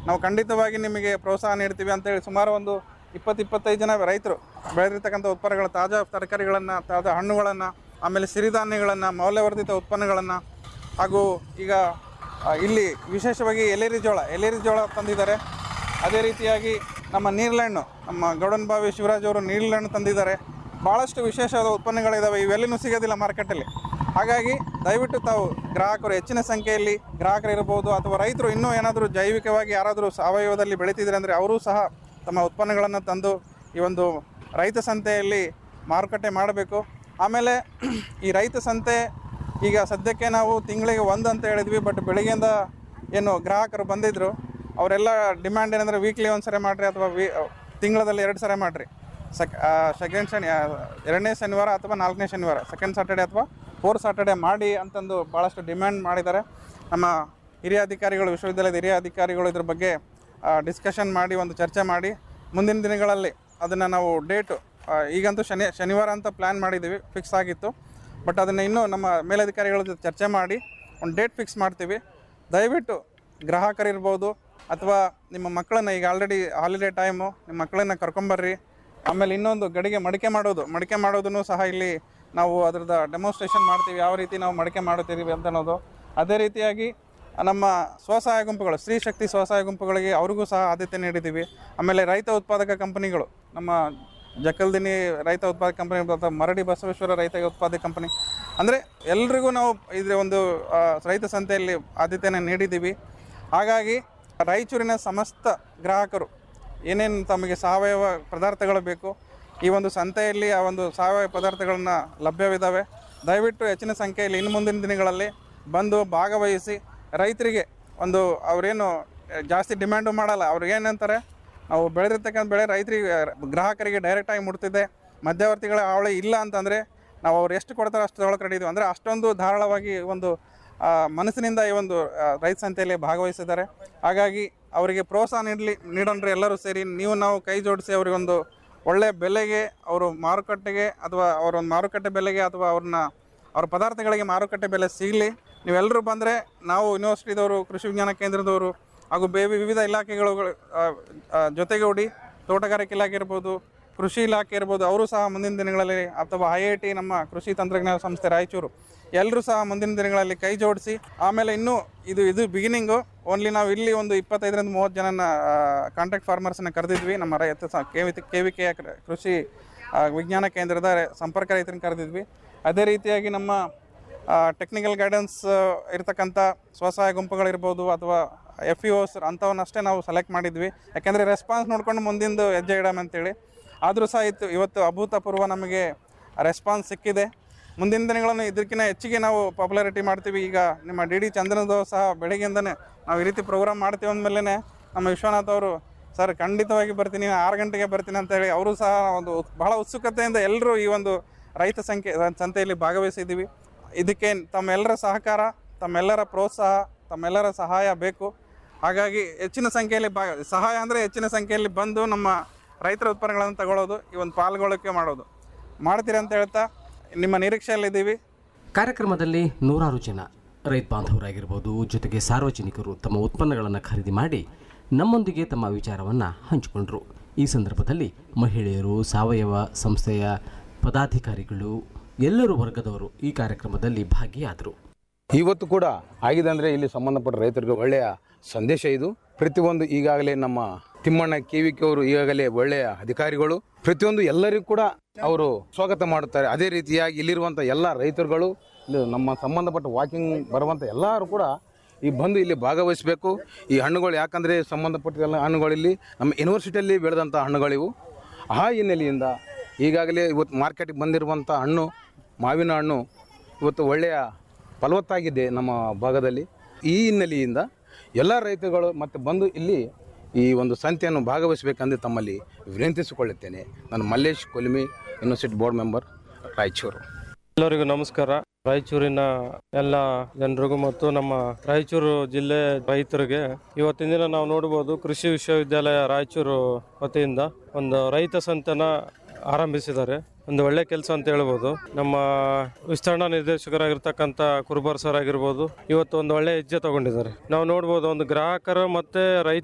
ನಾವು ಖಂಡಿತವಾಗಿ ನಿಮಗೆ ಪ್ರೋತ್ಸಾಹ ನೀಡ್ತೀವಿ ಅಂತೇಳಿ ಸುಮಾರು ಒಂದು ಇಪ್ಪತ್ತು ಇಪ್ಪತ್ತೈದು ಜನ ರೈತರು ಬೆಳೆದಿರ್ತಕ್ಕಂಥ ಉತ್ಪನ್ನಗಳ ತಾಜಾ ತರಕಾರಿಗಳನ್ನು ತಾಜಾ ಹಣ್ಣುಗಳನ್ನು ಆಮೇಲೆ ಸಿರಿಧಾನ್ಯಗಳನ್ನು ಮೌಲ್ಯವರ್ಧಿತ ಉತ್ಪನ್ನಗಳನ್ನು ಹಾಗೂ ಈಗ ಆ, ಇಲ್ಲಿ ವಿಶೇಷವಾಗಿ ಎಲೇರಿ ಜೋಳ ಎಲೇರಿ ಜೋಳ ತಂದಿದ್ದಾರೆ ಅದೇ ರೀತಿಯಾಗಿ ನಮ್ಮ ನೀರ್ಲೆಹಣ್ಣು ನಮ್ಮ ಗೌಡನ್ ಬಾವಿ ಶಿವರಾಜ್ ಅವರು ನೀರ್ಲೆಹಣ್ಣು ತಂದಿದ್ದಾರೆ ಭಾಳಷ್ಟು ವಿಶೇಷವಾದ ಉತ್ಪನ್ನಗಳಿದ್ದಾವೆ ಇವೆಲ್ಲನೂ ಸಿಗೋದಿಲ್ಲ ಮಾರ್ಕೆಟಲ್ಲಿ ಹಾಗಾಗಿ ದಯವಿಟ್ಟು ತಾವು ಗ್ರಾಹಕರು ಹೆಚ್ಚಿನ ಸಂಖ್ಯೆಯಲ್ಲಿ ಗ್ರಾಹಕರು ಇರಬಹುದು ಅಥವಾ ರೈತರು ಇನ್ನೂ ಏನಾದರೂ ಜೈವಿಕವಾಗಿ ಯಾರಾದರೂ ಸಾವಯವದಲ್ಲಿ ಬೆಳೀತಿದ್ರೆ ಅಂದರೆ ಅವರೂ ಸಹ ತಮ್ಮ ಉತ್ಪನ್ನಗಳನ್ನು ತಂದು ಈ ಒಂದು ರೈತ ಸಂತೆಯಲ್ಲಿ ಮಾರುಕಟ್ಟೆ ಮಾಡಬೇಕು ಆಮೇಲೆ ಈ ರೈತ ಸಂತೆ ಈಗ ಸದ್ಯಕ್ಕೆ ನಾವು ತಿಂಗಳಿಗೆ ಒಂದು ಅಂತ ಹೇಳಿದ್ವಿ ಬಟ್ ಬೆಳಿಗ್ಗೆಯಿಂದ ಏನು ಗ್ರಾಹಕರು ಬಂದಿದ್ದರು ಅವರೆಲ್ಲ ಡಿಮ್ಯಾಂಡ್ ಏನಂದರೆ ವೀಕ್ಲಿ ಒಂದು ಸರಿ ಮಾಡಿರಿ ಅಥವಾ ವೀ ತಿಂಗಳಲ್ಲಿ ಎರಡು ಸರಿ ಮಾಡಿರಿ ಸೆಕ್ ಸೆಕೆಂಡ್ ಶನಿ ಆ, ಎರಡನೇ ಶನಿವಾರ ಅಥವಾ ನಾಲ್ಕನೇ ಶನಿವಾರ ಸೆಕೆಂಡ್ ಸಾಟರ್ಡೆ ಅಥವಾ ಫೋರ್ ಸಾಟರ್ಡೆ ಮಾಡಿ ಅಂತಂದು ಭಾಳಷ್ಟು ಡಿಮ್ಯಾಂಡ್ ಮಾಡಿದ್ದಾರೆ ನಮ್ಮ ಹಿರಿಯ ಅಧಿಕಾರಿಗಳು ವಿಶ್ವವಿದ್ಯಾಲಯದ ಹಿರಿಯ ಅಧಿಕಾರಿಗಳು ಇದ್ರ ಬಗ್ಗೆ ಡಿಸ್ಕಷನ್ ಮಾಡಿ ಒಂದು ಚರ್ಚೆ ಮಾಡಿ ಮುಂದಿನ ದಿನಗಳಲ್ಲಿ ಅದನ್ನು ನಾವು ಡೇಟು ಈಗಂತೂ ಶನಿ ಶನಿವಾರ ಅಂತ ಪ್ಲ್ಯಾನ್ ಮಾಡಿದ್ದೀವಿ ಫಿಕ್ಸ್ ಆಗಿತ್ತು ಬಟ್ ಅದನ್ನು ಇನ್ನೂ ನಮ್ಮ ಮೇಲಧಿಕಾರಿಗಳ ಜೊತೆ ಚರ್ಚೆ ಮಾಡಿ ಒಂದು ಡೇಟ್ ಫಿಕ್ಸ್ ಮಾಡ್ತೀವಿ ದಯವಿಟ್ಟು ಗ್ರಾಹಕರಿರ್ಬೋದು ಅಥವಾ ನಿಮ್ಮ ಮಕ್ಕಳನ್ನ ಈಗ ಆಲ್ರೆಡಿ ಹಾಲಿಡೇ ಟೈಮು ನಿಮ್ಮ ಮಕ್ಕಳನ್ನ ಕರ್ಕೊಂಬರ್ರಿ ಆಮೇಲೆ ಇನ್ನೊಂದು ಗಡಿಗೆ ಮಡಿಕೆ ಮಾಡೋದು ಮಡಿಕೆ ಮಾಡೋದನ್ನು ಸಹ ಇಲ್ಲಿ ನಾವು ಅದ್ರದ್ದು ಡೆಮೋನ್ಸ್ಟ್ರೇಷನ್ ಮಾಡ್ತೀವಿ ಯಾವ ರೀತಿ ನಾವು ಮಡಿಕೆ ಮಾಡುತ್ತೀವಿ ಅಂತ ಅನ್ನೋದು ಅದೇ ರೀತಿಯಾಗಿ ನಮ್ಮ ಸ್ವಸಹಾಯ ಗುಂಪುಗಳು ಸ್ತ್ರೀ ಶಕ್ತಿ ಸ್ವಸಹಾಯ ಗುಂಪುಗಳಿಗೆ ಅವ್ರಿಗೂ ಸಹ ಆದ್ಯತೆ ನೀಡಿದ್ದೀವಿ ಆಮೇಲೆ ರೈತ ಉತ್ಪಾದಕ ಕಂಪನಿಗಳು ನಮ್ಮ ಜಕ್ಕಲ್ದಿನಿ ರೈತ ಉತ್ಪಾದಕ ಕಂಪನಿ ಅಥವಾ ಮರಡಿ ಬಸವೇಶ್ವರ ರೈತ ಉತ್ಪಾದಕ ಕಂಪನಿ ಅಂದರೆ ಎಲ್ರಿಗೂ ನಾವು ಇದ್ರ ಒಂದು ಆ, ರೈತ ಸಂತೆಯಲ್ಲಿ ಆದ್ಯತೆಯನ್ನು ನೀಡಿದ್ದೀವಿ ಹಾಗಾಗಿ ರಾಯಚೂರಿನ ಸಮಸ್ತ ಗ್ರಾಹಕರು ಏನೇನು ತಮಗೆ ಸಾವಯವ ಪದಾರ್ಥಗಳು ಬೇಕು ಈ ಒಂದು ಸಂತೆಯಲ್ಲಿ ಆ ಒಂದು ಸಾವಯವ ಪದಾರ್ಥಗಳನ್ನ ಲಭ್ಯವಿದ್ದಾವೆ ದಯವಿಟ್ಟು ಹೆಚ್ಚಿನ ಸಂಖ್ಯೆಯಲ್ಲಿ ಇನ್ನು ಮುಂದಿನ ದಿನಗಳಲ್ಲಿ ಬಂದು ಭಾಗವಹಿಸಿ ರೈತರಿಗೆ ಒಂದು ಅವರೇನು ಜಾಸ್ತಿ ಡಿಮ್ಯಾಂಡು ಮಾಡಲ್ಲ ಅವ್ರು ಏನಂತಾರೆ ನಾವು ಬೆಳೆದಿರ್ತಕ್ಕಂಥ ಬೆಳೆ ರೈತರಿಗೆ ಗ್ರಾಹಕರಿಗೆ ಡೈರೆಕ್ಟಾಗಿ ಮುಟ್ತಿದೆ ಮಧ್ಯವರ್ತಿಗಳ ಅವಳಿ ಇಲ್ಲ ಅಂತಂದರೆ ನಾವು ಅವ್ರು ಎಷ್ಟು ಕೊಡ್ತಾರೋ ಅಷ್ಟು ತೊಗೊಳಕ್ಕೆ ರೆಡಿ ಇದೀವಿ ಅಂದರೆ ಅಷ್ಟೊಂದು ಧಾರಾಳವಾಗಿ ಒಂದು ಆ, ಮನಸ್ಸಿನಿಂದ ಈ ಒಂದು ಆ, ರೈತ ಸಂತೆಯಲ್ಲಿ ಭಾಗವಹಿಸಿದ್ದಾರೆ ಹಾಗಾಗಿ ಅವರಿಗೆ ಪ್ರೋತ್ಸಾಹ ನೀಡಲಿ ನೀಡೋಣ್ರಿ ಎಲ್ಲರೂ ಸೇರಿ ನೀವು ನಾವು ಕೈ ಜೋಡಿಸಿ ಅವರಿಗೊಂದು ಒಳ್ಳೆಯ ಬೆಲೆಗೆ ಅವರು ಮಾರುಕಟ್ಟೆಗೆ ಅಥವಾ ಅವರ ಒಂದು ಮಾರುಕಟ್ಟೆ ಬೆಲೆಗೆ ಅಥವಾ ಅವ್ರನ್ನ ಅವ್ರ ಪದಾರ್ಥಗಳಿಗೆ ಮಾರುಕಟ್ಟೆ ಬೆಲೆ ಸಿಗಲಿ ನೀವೆಲ್ಲರೂ ಬಂದರೆ ನಾವು ಯೂನಿವರ್ಸಿಟಿದವರು ಕೃಷಿ ವಿಜ್ಞಾನ ಕೇಂದ್ರದವರು ಹಾಗೂ ಬೇರೆ ವಿವಿಧ ಇಲಾಖೆಗಳು ಆ, ಆ, ಜೊತೆಗೂಡಿ ತೋಟಗಾರಿಕೆ ಇಲಾಖೆ ಇರ್ಬೋದು ಕೃಷಿ ಇಲಾಖೆ ಇರ್ಬೋದು ಅವರು ಸಹ ಮುಂದಿನ ದಿನಗಳಲ್ಲಿ ಅಥವಾ ಐ ಐ ಟಿ ನಮ್ಮ ಕೃಷಿ ತಂತ್ರಜ್ಞಾನ ಸಂಸ್ಥೆ ರಾಯಚೂರು ಎಲ್ಲರೂ ಸಹ ಮುಂದಿನ ದಿನಗಳಲ್ಲಿ ಕೈ ಜೋಡಿಸಿ ಆಮೇಲೆ ಇನ್ನೂ ಇದು ಇದು ಬಿಗಿನಿಂಗು ಓನ್ಲಿ ನಾವು ಇಲ್ಲಿ ಒಂದು ಇಪ್ಪತ್ತೈದರಿಂದ ಮೂವತ್ತು ಜನನ ಕಾಂಟ್ರಾಕ್ಟ್ ಫಾರ್ಮರ್ಸನ್ನ ಕರೆದಿದ್ವಿ ನಮ್ಮ ರೈತ ಸ- K V K V K ಕೃಷಿ ಆ, ವಿಜ್ಞಾನ ಕೇಂದ್ರದ ಸಂಪರ್ಕ ರೈತರನ್ನ ಕರೆದಿದ್ವಿ ಅದೇ ರೀತಿಯಾಗಿ ನಮ್ಮ ಟೆಕ್ನಿಕಲ್ ಗೈಡೆನ್ಸ್ ಇರ್ತಕ್ಕಂಥ ಸ್ವಸಹಾಯ ಗುಂಪುಗಳಿರ್ಬೋದು ಅಥವಾ ಎಫ್ ಇ ಓಸ್ ಅಂಥವನ್ನಷ್ಟೇ ನಾವು ಸೆಲೆಕ್ಟ್ ಮಾಡಿದ್ವಿ ಯಾಕೆಂದರೆ ರೆಸ್ಪಾನ್ಸ್ ನೋಡ್ಕೊಂಡು ಮುಂದಿಂದು ಹೆಜ್ಜೆ ಇಡೋಣ ಅಂತೇಳಿ ಆದರೂ ಸಹ ಇತ್ತು ಇವತ್ತು ಅಭೂತಪೂರ್ವ ನಮಗೆ ರೆಸ್ಪಾನ್ಸ್ ಸಿಕ್ಕಿದೆ ಮುಂದಿನ ದಿನಗಳನ್ನು ಇದಕ್ಕಿಂತ ಹೆಚ್ಚಿಗೆ ನಾವು ಪಾಪ್ಯುಲಾರಿಟಿ ಮಾಡ್ತೀವಿ ಈಗ ನಿಮ್ಮ ಡಿ ಡಿ ಚಂದನದವರು ಸಹ ಬೆಳಗ್ಗೆಯಿಂದನೇ ನಾವು ಈ ರೀತಿ ಪ್ರೋಗ್ರಾಮ್ ಮಾಡ್ತೀವಿ ಅಂದಮೇಲೆ ನಮ್ಮ ವಿಶ್ವನಾಥ್ ಅವರು ಸರ್ ಖಂಡಿತವಾಗಿ ಬರ್ತೀನಿ ಆರು ಗಂಟೆಗೆ ಬರ್ತೀನಿ ಅಂತೇಳಿ ಅವರು ಸಹ ಒಂದು ಉತ್- ಬಹಳ ಉತ್ಸುಕತೆಯಿಂದ ಎಲ್ಲರೂ ಈ ಒಂದು ರೈತ ಸಂಖ್ಯೆ ಸಂತೆಯಲ್ಲಿ ಭಾಗವಹಿಸಿದ್ದೀವಿ ಇದಕ್ಕೆ ತಮ್ಮೆಲ್ಲರ ಸಹಕಾರ ತಮ್ಮೆಲ್ಲರ ಪ್ರೋತ್ಸಾಹ ತಮ್ಮೆಲ್ಲರ ಸಹಾಯ ಬೇಕು ಹಾಗಾಗಿ ಹೆಚ್ಚಿನ ಸಂಖ್ಯೆಯಲ್ಲಿ ಭಾಗ ಸಹಾಯ ಅಂದರೆ ಹೆಚ್ಚಿನ ಸಂಖ್ಯೆಯಲ್ಲಿ ಬಂದು ನಮ್ಮ ರೈತರ ಉತ್ಪನ್ನಗಳನ್ನು ತಗೊಳ್ಳೋದು ಈ ಒಂದು ಪಾಲ್ಗೊಳ್ಳೋಕೆ ಮಾಡೋದು ಮಾಡ್ತೀರಿ ಅಂತ ಹೇಳ್ತಾ ನಿಮ್ಮ ನಿರೀಕ್ಷೆಯಲ್ಲಿದ್ದೀವಿ ಕಾರ್ಯಕ್ರಮದಲ್ಲಿ ನೂರಾರು ಜನ ರೈತ ಬಾಂಧವರಾಗಿರ್ಬೋದು ಜೊತೆಗೆ ಸಾರ್ವಜನಿಕರು ತಮ್ಮ ಉತ್ಪನ್ನಗಳನ್ನು ಖರೀದಿ ಮಾಡಿ ನಮ್ಮೊಂದಿಗೆ ತಮ್ಮ ವಿಚಾರವನ್ನು ಹಂಚಿಕೊಂಡರು ಈ ಸಂದರ್ಭದಲ್ಲಿ ಮಹಿಳೆಯರು ಸಾವಯವ ಸಂಸ್ಥೆಯ ಪದಾಧಿಕಾರಿಗಳು ಎಲ್ಲರೂ ವರ್ಗದವರು ಈ ಕಾರ್ಯಕ್ರಮದಲ್ಲಿ ಭಾಗಿಯಾದರು ಇವತ್ತು ಕೂಡ ಆಗಿದೆ ಅಂದರೆ ಇಲ್ಲಿ ಸಂಬಂಧಪಟ್ಟ ರೈತರಿಗೆ ಒಳ್ಳೆಯ ಸಂದೇಶ ಇದು ಪ್ರತಿಯೊಂದು ಈಗಾಗಲೇ ನಮ್ಮ ತಿಮ್ಮಣ್ಣ ಕೆ ಅವರು ಈಗಾಗಲೇ ಒಳ್ಳೆಯ ಅಧಿಕಾರಿಗಳು ಪ್ರತಿಯೊಂದು ಎಲ್ಲರಿಗೂ ಕೂಡ ಅವರು ಸ್ವಾಗತ ಮಾಡುತ್ತಾರೆ ಅದೇ ರೀತಿಯಾಗಿ ಇಲ್ಲಿರುವಂಥ ಎಲ್ಲ ರೈತರುಗಳು ಇಲ್ಲಿ ನಮ್ಮ ಸಂಬಂಧಪಟ್ಟ ವಾಕಿಂಗ್ ಬರುವಂಥ ಎಲ್ಲರೂ ಕೂಡ ಈ ಬಂದು ಇಲ್ಲಿ ಭಾಗವಹಿಸಬೇಕು ಈ ಹಣ್ಣುಗಳು ಯಾಕಂದರೆ ಸಂಬಂಧಪಟ್ಟ ಎಲ್ಲ ಹಣ್ಣುಗಳಿಲ್ಲಿ ನಮ್ಮ ಯೂನಿವರ್ಸಿಟಿಯಲ್ಲಿ ಬೆಳೆದಂಥ ಹಣ್ಣುಗಳಿವು ಆ ಹಿನ್ನೆಲೆಯಿಂದ ಈಗಾಗಲೇ ಇವತ್ತು ಮಾರ್ಕೆಟಿಗೆ ಬಂದಿರುವಂಥ ಹಣ್ಣು ಮಾವಿನ ಹಣ್ಣು ಇವತ್ತು ಒಳ್ಳೆಯ ಫಲವತ್ತಾಗಿದೆ ನಮ್ಮ ಭಾಗದಲ್ಲಿ ಈ ಹಿನ್ನೆಲೆಯಿಂದ ಎಲ್ಲ ರೈತರುಗಳು ಮತ್ತು ಬಂದು ಇಲ್ಲಿ ಈ ಒಂದು ಸಂತೆಯನ್ನು ಭಾಗವಹಿಸಬೇಕೆಂದು ತಮ್ಮಲ್ಲಿ ವಿನಂತಿಸಿಕೊಳ್ಳುತ್ತೇನೆ ನಾನು Mallesh Kolmi university board member Raichur ಎಲ್ಲರಿಗೂ ನಮಸ್ಕಾರ ರಾಯಚೂರಿನ ಎಲ್ಲ ಜನರಿಗೂ ಮತ್ತು ನಮ್ಮ ರಾಯಚೂರು ಜಿಲ್ಲೆ ರೈತರಿಗೆ ಇವತ್ತಿನ ದಿನ ನಾವು ನೋಡ್ಬೋದು ಕೃಷಿ ವಿಶ್ವವಿದ್ಯಾಲಯ ರಾಯಚೂರು ವತಿಯಿಂದ ಒಂದು ರೈತ ಸಂತೆನ ಆರಂಭಿಸಿದ್ದಾರೆ ಒಂದು ಒಳ್ಳೆ ಕೆಲಸ ಅಂತ ಹೇಳ್ಬೋದು ನಮ್ಮ ವಿಸ್ತರಣಾ ನಿರ್ದೇಶಕರಾಗಿರ್ತಕ್ಕಂಥ ಕುರುಬರ್ ಸರ್ ಆಗಿರ್ಬೋದು ಇವತ್ತು ಒಂದು ಒಳ್ಳೆ ಹೆಜ್ಜೆ ತಗೊಂಡಿದ್ದಾರೆ ನಾವು ನೋಡ್ಬೋದು ಒಂದು ಗ್ರಾಹಕರು ಮತ್ತೆ ರೈತ